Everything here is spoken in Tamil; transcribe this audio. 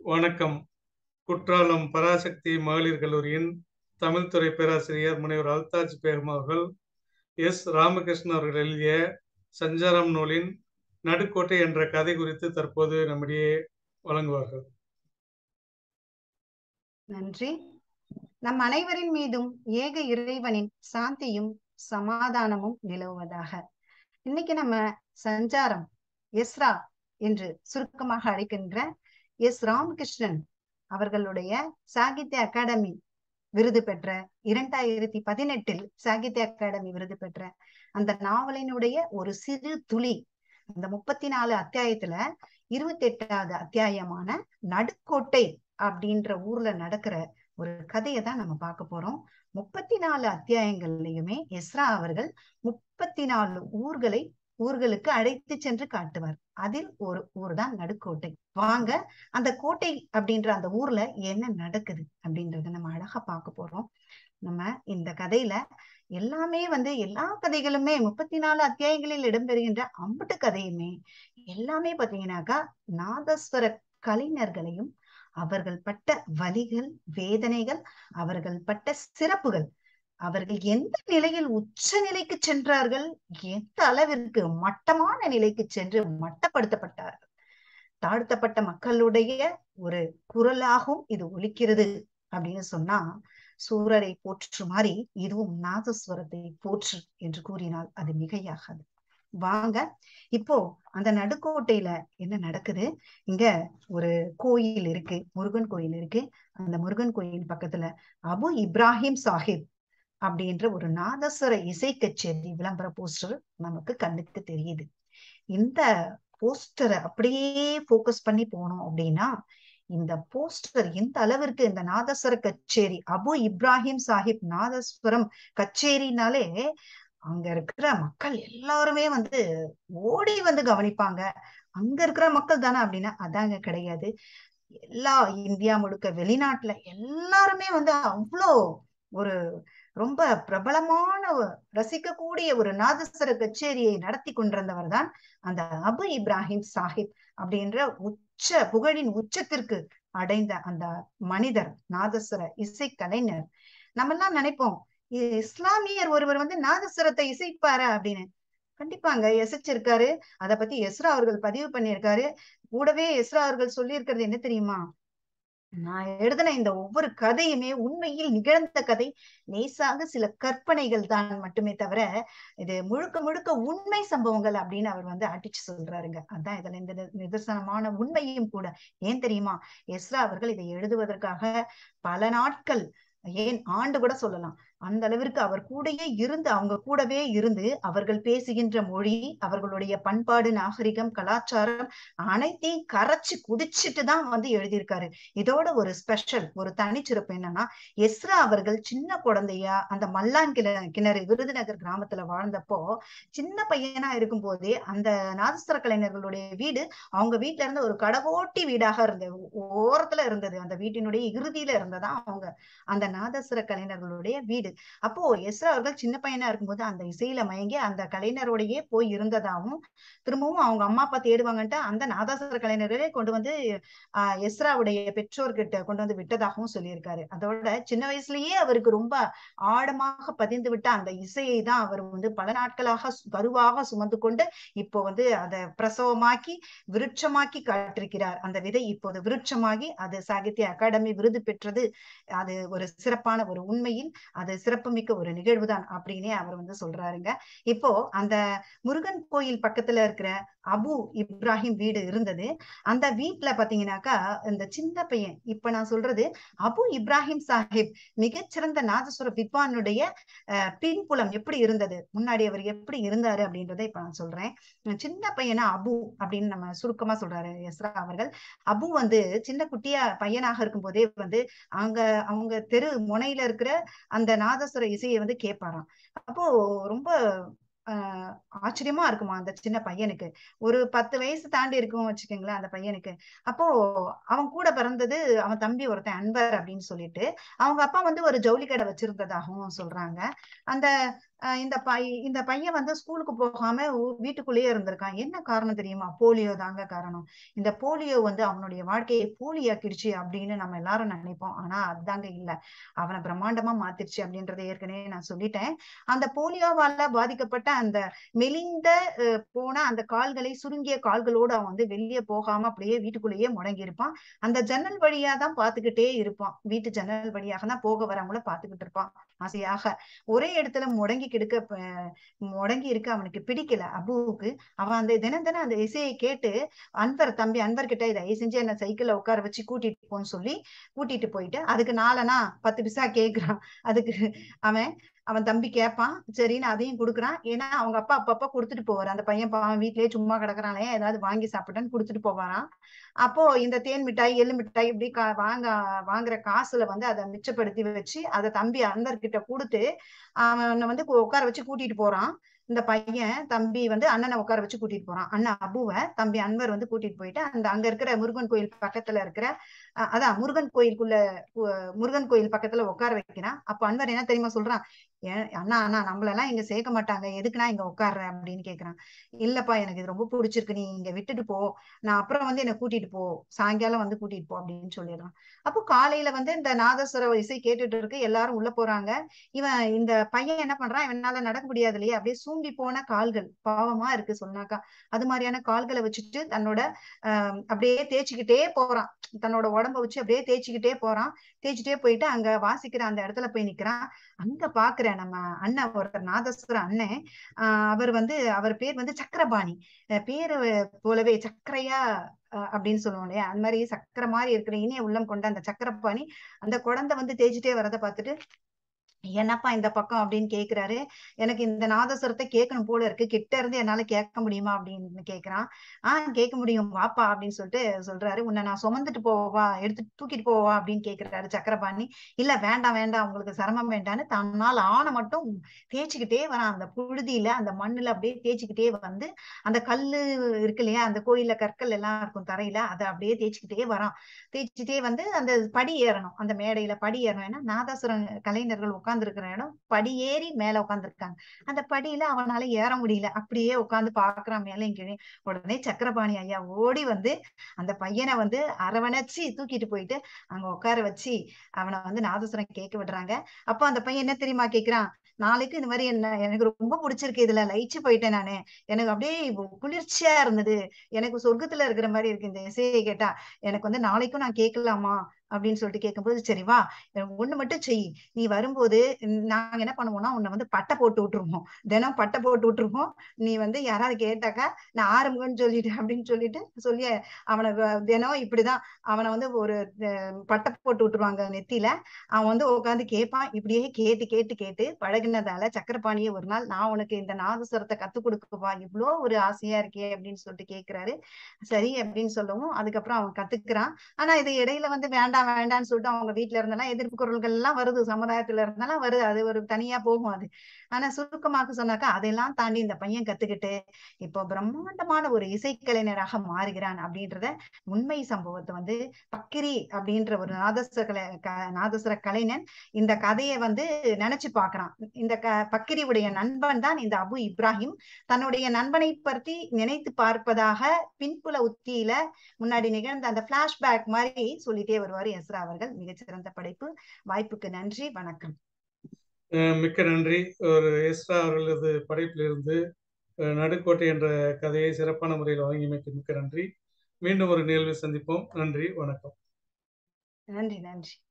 வணக்கம் குற்றாலம் பராசக்தி மகளிர் கல்லூரியின் தமிழ்துறை பேராசிரியர் முனைவர் அல்தாஜ் பேகம் அவர்கள் எஸ் ராமகிருஷ்ணன் அவர்கள் எழுதிய சஞ்சாரம் நூலின் நடுக்கோட்டை என்ற கதை குறித்து தற்போது நம்மிடையே வழங்குவார்கள் நன்றி நம் அனைவரின் மீதும் ஏக இறைவனின் சாந்தியும் சமாதானமும் நிலவுவதாக இன்னைக்கு நம்ம சஞ்சாரம் எஸ்ரா என்று சுருக்கமாக அழைக்கின்ற எஸ் ராமகிருஷ்ணன் அவர்களுடைய சாகித்ய அகாடமி விருது பெற்ற இரண்டாயிரத்தி பதினெட்டில் சாகித்ய அகாடமி விருது பெற்ற அந்த நாவலினுடைய ஒரு சிறு துளி அந்த முப்பத்தி நாலு அத்தியாயத்துல இருபத்தி எட்டாவது அத்தியாயமான நடுக்கோட்டை அப்படின்ற ஊர்ல நடக்கிற ஒரு கதையை தான் நம்ம பார்க்க போறோம் முப்பத்தி நாலு அத்தியாயங்கள்லயுமே எஸ்ரா அவர்கள் முப்பத்தி நாலு ஊர்களை ஊர்களுக்கு அழைத்து சென்று காட்டுவார் அதில் ஒரு ஊர் தான் நடுக்கோட்டை வாங்க அந்த கோட்டை அப்படின்ற அந்த ஊர்ல என்ன நடக்குது அப்படின்றத நம்ம அழகா பார்க்க போறோம் நம்ம இந்த கதையில எல்லாமே வந்து எல்லா கதைகளுமே முப்பத்தி நாலு அத்தியாயங்களில் இடம்பெறுகின்ற அம்புட்டு கதையுமே எல்லாமே பாத்தீங்கன்னாக்கா நாதஸ்வர கலைஞர்களையும் அவர்கள் பட்ட வலிகள் வேதனைகள் அவர்கள் பட்ட சிறப்புகள் அவர்கள் எந்த நிலையில் உச்ச நிலைக்கு சென்றார்கள் எந்த அளவிற்கு மட்டமான நிலைக்கு சென்று மட்டப்படுத்தப்பட்டார்கள் தாழ்த்தப்பட்ட மக்களுடைய ஒரு குரலாகவும் இது ஒலிக்கிறது அப்படின்னு சொன்னா சூரரை போற்று மாதிரி இதுவும் நாதஸ்வரத்தை போற்று என்று கூறினால் அது மிகையாகாது வாங்க இப்போ அந்த நடுக்கோட்டையில என்ன நடக்குது இங்க ஒரு கோயில் இருக்கு முருகன் கோயில் இருக்கு அந்த முருகன் கோயில் பக்கத்துல அபு இப்ராஹிம் சாஹிப் அப்படின்ற ஒரு நாதஸ்வர இசை கச்சேரி விளம்பர போஸ்டர் நமக்கு கண்ணுக்கு தெரியுது இந்த போஸ்டரை அப்படியே போக்கஸ் பண்ணி போனோம் அப்படின்னா இந்த போஸ்டர் எந்த அளவிற்கு இந்த நாதஸ்வர கச்சேரி அபு இப்ராஹிம் சாஹிப் நாதஸ்வரம் கச்சேரினாலே அங்க இருக்கிற மக்கள் எல்லாருமே வந்து ஓடி வந்து கவனிப்பாங்க அங்க இருக்கிற மக்கள் தானே அப்படின்னா அதாங்க கிடையாது எல்லா இந்தியா முழுக்க வெளிநாட்டுல எல்லாருமே வந்து அவ்வளோ ஒரு ரொம்ப பிரபலமான ரசிக்கக்கூடிய ஒரு நாதஸ்வர கச்சேரியை நடத்தி கொண்டிருந்தவர் தான் அந்த அபு இப்ராஹிம் சாஹிப் அப்படின்ற உச்ச புகழின் உச்சத்திற்கு அடைந்த அந்த மனிதர் நாதஸ்வர இசை கலைஞர் நம்ம எல்லாம் நினைப்போம் இஸ்லாமியர் ஒருவர் வந்து நாதஸ்வரத்தை இசைப்பாரு அப்படின்னு கண்டிப்பாங்க எசைச்சிருக்காரு அதை பத்தி எஸ்ரா அவர்கள் பதிவு பண்ணியிருக்காரு கூடவே எஸ்ரா அவர்கள் சொல்லி இருக்கிறது என்ன தெரியுமா நான் எழுதின இந்த ஒவ்வொரு கதையுமே உண்மையில் நிகழ்ந்த கதை லேசாக சில கற்பனைகள் தான் மட்டுமே தவிர இது முழுக்க முழுக்க உண்மை சம்பவங்கள் அப்படின்னு அவர் வந்து அடிச்சு சொல்றாருங்க அதான் இதுல இந்த நிதர்சனமான உண்மையும் கூட ஏன் தெரியுமா எஸ்ரா அவர்கள் இதை எழுதுவதற்காக பல நாட்கள் ஏன் ஆண்டு கூட சொல்லலாம் அந்த அளவிற்கு அவர் கூடயே இருந்து அவங்க கூடவே இருந்து அவர்கள் பேசுகின்ற மொழி அவர்களுடைய பண்பாடு நாகரிகம் கலாச்சாரம் அனைத்தையும் கரைச்சு குடிச்சிட்டு தான் வந்து எழுதியிருக்காரு இதோட ஒரு ஸ்பெஷல் ஒரு தனிச்சிறப்பு என்னன்னா எஸ்ரா அவர்கள் சின்ன குழந்தையா அந்த மல்லான் கிண கிணறு விருதுநகர் கிராமத்துல வாழ்ந்தப்போ சின்ன பையனா இருக்கும் போதே அந்த நாதஸ்வர கலைஞர்களுடைய வீடு அவங்க வீட்டுல இருந்த ஒரு கடவோட்டி வீடாக இருந்தது ஓரத்துல இருந்தது அந்த வீட்டினுடைய இறுதியில இருந்ததா அவங்க அந்த நாதஸ்வர கலைஞர்களுடைய வீடு அப்போ எஸ்ரா அவர்கள் சின்ன பையனா இருக்கும்போது அந்த இசையில மயங்கி அந்த கலைஞரோடையே போய் இருந்ததாகவும் திரும்பவும் அவங்க அம்மா அப்பா தேடுவாங்கன்ட்டு அந்த நாதாசுர கலைஞர்களே கொண்டு வந்து ஆஹ் எஸ்ராவுடைய பெற்றோர்கிட்ட கொண்டு வந்து விட்டதாகவும் சொல்லியிருக்காரு அதோட சின்ன வயசுலயே அவருக்கு ரொம்ப ஆழமாக பதிந்து விட்ட அந்த இசையை தான் அவர் வந்து பல நாட்களாக கருவாக சுமந்து கொண்டு இப்போ வந்து அதை பிரசவமாக்கி விருட்சமாக்கி காட்டிருக்கிறார் அந்த விதை இப்போது விருட்சமாகி அது சாகித்ய அகாடமி விருது பெற்றது அது ஒரு சிறப்பான ஒரு உண்மையில் அது சிறப்புமிக்க ஒரு நிகழ்வு தான் அப்படின்னே அவர் வந்து சொல்றாருங்க இப்போ அந்த முருகன் கோயில் பக்கத்துல இருக்கிற அபு இப்ராஹிம் வீடு இருந்தது அந்த வீட்டுல பாத்தீங்கன்னாக்கா இந்த சின்ன பையன் இப்ப நான் சொல்றது அபு இப்ராஹிம் சாஹிப் மிகச்சிறந்த நாதஸ்வர வித்வானுடைய அஹ் பின்புலம் எப்படி இருந்தது முன்னாடி அவர் எப்படி இருந்தாரு அப்படின்றத இப்ப நான் சொல்றேன் சின்ன பையனா அபு அப்படின்னு நம்ம சுருக்கமா சொல்றாரு எஸ்ரா அவர்கள் அபு வந்து சின்ன குட்டியா பையனாக இருக்கும் போதே வந்து அங்க அவங்க தெரு முனையில இருக்கிற அந்த நாதஸ்வர இசையை வந்து கேட்பாராம் அப்போ ரொம்ப ஆஹ் ஆச்சரியமா இருக்குமா அந்த சின்ன பையனுக்கு ஒரு பத்து வயசு தாண்டி இருக்கும் வச்சுக்கோங்களேன் அந்த பையனுக்கு அப்போ அவன் கூட பிறந்தது அவன் தம்பி ஒருத்தன் அன்பர் அப்படின்னு சொல்லிட்டு அவங்க அப்பா வந்து ஒரு ஜவுளி கடை வச்சிருந்ததாகவும் சொல்றாங்க அந்த அஹ் இந்த பை இந்த பையன் வந்து ஸ்கூலுக்கு போகாம ஊ- வீட்டுக்குள்ளேயே இருந்திருக்கான் என்ன காரணம் தெரியுமா போலியோ தாங்க காரணம் இந்த போலியோ வந்து அவனுடைய வாழ்க்கையை போலியாக்கிடுச்சு அப்படின்னு நம்ம எல்லாரும் நினைப்போம் ஆனா அதுதாங்க இல்ல அவனை பிரம்மாண்டமா மாத்திருச்சு அப்படின்றத ஏற்கனவே நான் சொல்லிட்டேன் அந்த போலியோவால பாதிக்கப்பட்ட அந்த மெலிந்த அஹ், போன அந்த கால்களை சுருங்கிய கால்களோடு அவன் வந்து வெளியே போகாம அப்படியே வீட்டுக்குள்ளேயே முடங்கி இருப்பான் அந்த ஜன்னல் வழியா தான் பாத்துக்கிட்டே இருப்பான் வீட்டு ஜன்னல் வழியாக தான் போக வரவங்கள பாத்துக்கிட்டு இருப்பான் ஆசையாக ஒரே இடத்துல முடங்கி கிடக்க அஹ், முடங்கி இருக்க அவனுக்கு பிடிக்கல அபுவுக்கு அவன் அந்த தினம் தினம் அந்த இசையை கேட்டு அன்பர் தம்பி அன்பர் கிட்ட இதை செஞ்சு என்ன சைக்கிள்ல உட்கார வச்சு கூட்டிட்டு போன்னு சொல்லி கூட்டிட்டு போயிட்டு அதுக்கு நாலனா பத்து பிசா கேக்குறான் அதுக்கு அவன் அவன் தம்பி கேட்பான் சரின்னு அதையும் கொடுக்குறான் ஏன்னா அவங்க அப்பா அப்பப்ப கொடுத்துட்டு போவாரு அந்த பையன் பாவம் வீட்லயே சும்மா கிடக்குறானே ஏதாவது வாங்கி சாப்பிட்டேன்னு கொடுத்துட்டு போவாராம் அப்போ இந்த தேன் மிட்டாய் எள்ளு மிட்டாய் இப்படி கா- வாங்க வாங்குற காசுல வந்து அதை மிச்சப்படுத்தி வச்சு அதை தம்பி அன்பர்கிட்ட கொடுத்து அவனை வந்து கு- உட்கார வச்சு கூட்டிட்டு போறான் இந்த பையன் தம்பி வந்து அண்ணனை உட்கார வச்சு கூட்டிட்டு போறான் அண்ணன் அபுவை தம்பி அன்வர் வந்து கூட்டிட்டு போயிட்டு அந்த அங்க இருக்கிற முருகன் கோயில் பக்கத்துல இருக்கிற அஹ், அதான் முருகன் கோயிலுக்குள்ள கு- முருகன் கோயில் பக்கத்துல உட்கார வைக்கிறான் அப்ப அன்வர் என்ன தெரியுமா சொல்றான் ஏன் அண்ணா அண்ணா நம்மள எல்லாம் இங்க சேர்க்க மாட்டாங்க எதுக்குண்ணா இங்க உட்கார்ற அப்படின்னு கேக்குறான் இல்லப்பா எனக்கு இது ரொம்ப பிடிச்சிருக்கு நீ இங்க விட்டுட்டு போ நான் அப்புறம் வந்து என்னை கூட்டிட்டு போ சாயங்காலம் வந்து கூட்டிட்டு போ அப்படின்னு சொல்லிடுறான் அப்போ காலையில வந்து இந்த நாதஸ்வர இசை கேட்டுட்டு இருக்கு எல்லாரும் உள்ள போறாங்க இவன் இந்த பையன் என்ன பண்றான் இவனால நடக்க முடியாது இல்லையா அப்படியே சூம்பி போன கால்கள் பாவமா இருக்கு சொன்னாக்கா அது மாதிரியான கால்களை வச்சுட்டு தன்னோட ஆஹ் அப்படியே தேய்ச்சிக்கிட்டே போறான் தன்னோட உடம்ப வச்சு அப்படியே தேய்ச்சிக்கிட்டே போறான் தேய்ச்சிட்டே போயிட்டு அங்க வாசிக்கிற அந்த இடத்துல போய் நிக்கிறான் அங்க பாக்குறேன் நம்ம அண்ணன் ஒருத்தர் நாதஸ்வர அண்ணன் ஆஹ் அவர் வந்து அவர் பேர் வந்து சக்கரபாணி அஹ் பேரு போலவே சக்கரையா அஹ் அப்படின்னு சொல்லுவோம் இல்லையா அந்த மாதிரி சக்கரை மாதிரி இருக்கிற இனிய உள்ளம் கொண்ட அந்த சக்கரபாணி அந்த குழந்தை வந்து தேய்ச்சிட்டே வரதை பார்த்துட்டு என்னப்பா இந்த பக்கம் அப்படின்னு கேக்குறாரு எனக்கு இந்த நாதஸ்வரத்தை கேட்கணும் போல இருக்கு கிட்ட இருந்து என்னால கேட்க முடியுமா அப்படின்னு கேக்குறான் ஆஹ் கேட்க முடியும் வாப்பா அப்படின்னு சொல்லிட்டு சொல்றாரு உன்னை நான் சுமந்துட்டு போவா எடுத்து தூக்கிட்டு போவா அப்படின்னு கேக்குறாரு சக்கரபாணி இல்ல வேண்டாம் வேண்டாம் உங்களுக்கு சிரமம் வேண்டாம்னு தன்னால் ஆணை மட்டும் தேய்ச்சிக்கிட்டே வரான் அந்த புழுதியில அந்த மண்ணுல அப்படியே தேய்ச்சிக்கிட்டே வந்து அந்த கல்லு இருக்கு இல்லையா அந்த கோயில்ல கற்கள் எல்லாம் இருக்கும் தரையில அதை அப்படியே தேய்ச்சிக்கிட்டே வரான் தேய்ச்சிட்டே வந்து அந்த படி ஏறணும் அந்த மேடையில படி ஏறணும் ஏன்னா நாதஸ்வரம் கலைஞர்கள் உட்கார்ந்துருக்கிற இடம் படி ஏறி மேல உட்கார்ந்துருக்காங்க அந்த படியில அவனால ஏற முடியல அப்படியே உட்கார்ந்து பாக்குறான் மேலே கீழே உடனே சக்கரபாணி ஐயா ஓடி வந்து அந்த பையனை வந்து அரவணைச்சு தூக்கிட்டு போயிட்டு அங்க உட்கார வச்சு அவனை வந்து நாதஸ்வரம் கேட்க விடுறாங்க அப்போ அந்த பையன் என்ன தெரியுமா கேக்குறான் நாளைக்கு இந்த மாதிரி என்ன எனக்கு ரொம்ப பிடிச்சிருக்கு இதுல லயிச்சு போயிட்டேன் நானு எனக்கு அப்படியே குளிர்ச்சியா இருந்தது எனக்கு சொர்க்கத்துல இருக்கிற மாதிரி இருக்கு இந்த இசையை கேட்டா எனக்கு வந்து நாளைக்கும் நான் கேட்கலாமா அப்படின்னு சொல்லிட்டு கேட்கும்போது சரி வா ஒண்ணு மட்டும் செய் நீ வரும்போது நாங்க என்ன பண்ணுவோம்னா உன்னை வந்து பட்டை போட்டு விட்டுருவோம் தினம் பட்டை போட்டு விட்டுருவோம் நீ வந்து யாராவது கேட்டாக்கா நான் ஆரம்பம்னு சொல்லிட்டு அப்படின்னு சொல்லிட்டு சொல்லி அவனை வ- தினம் இப்படிதான் அவனை வந்து ஒரு அஹ், பட்டை போட்டு விட்டுருவாங்க நெத்தியில அவன் வந்து உட்காந்து கேட்பான் இப்படியே கேட்டு கேட்டு கேட்டு பழகினதால சக்கரபாணியே ஒரு நாள் நான் உனக்கு இந்த நாதஸ்வரத்தை கத்து கொடுக்கவா இவ்வளோ ஒரு ஆசையா இருக்கே அப்படின்னு சொல்லிட்டு கேட்கிறாரு சரி அப்படின்னு சொல்லவும் அதுக்கப்புறம் அவன் கத்துக்கிறான் ஆனா இது இடையில வந்து வேண்டாம் வேண்டாம்னு சொல்லிட்டு அவங்க வீட்டுல இருந்தெல்லாம் எதிர்ப்பு குரல்கள் எல்லாம் வருது சமுதாயத்துல இருந்தெல்லாம் வருது அது ஒரு தனியா போகும் அது ஆனா சுருக்கமாக சொன்னாக்கா அதெல்லாம் தாண்டி இந்த பையன் கத்துக்கிட்டு இப்போ பிரம்மாண்டமான ஒரு இசைக்கலைஞராக மாறுகிறான் அப்படின்றத உண்மை சம்பவத்தை வந்து பக்கிரி அப்படின்ற ஒரு நாதஸ்வர கலை க- நாதஸ்வர கலைஞன் இந்த கதையை வந்து நினைச்சு பார்க்கறான் இந்த க பக்கிரியுடைய நண்பன் தான் இந்த அபு இப்ராஹிம் தன்னுடைய நண்பனை பற்றி நினைத்து பார்ப்பதாக பின்புல உத்தியில முன்னாடி நிகழ்ந்த அந்த பிளாஷ்பேக் மாதிரி சொல்லிட்டே வருவாரு எஸ்ரா அவர்கள் மிகச்சிறந்த படைப்பு வாய்ப்புக்கு நன்றி வணக்கம் அஹ் மிக்க நன்றி ஒரு எஸ்ரா அவர்களது படைப்பிலிருந்து அஹ் நடுக்கோட்டை என்ற கதையை சிறப்பான முறையில் வழங்கியமைக்கு மிக்க நன்றி மீண்டும் ஒரு நிகழ்வில் சந்திப்போம் நன்றி வணக்கம் நன்றி நன்றி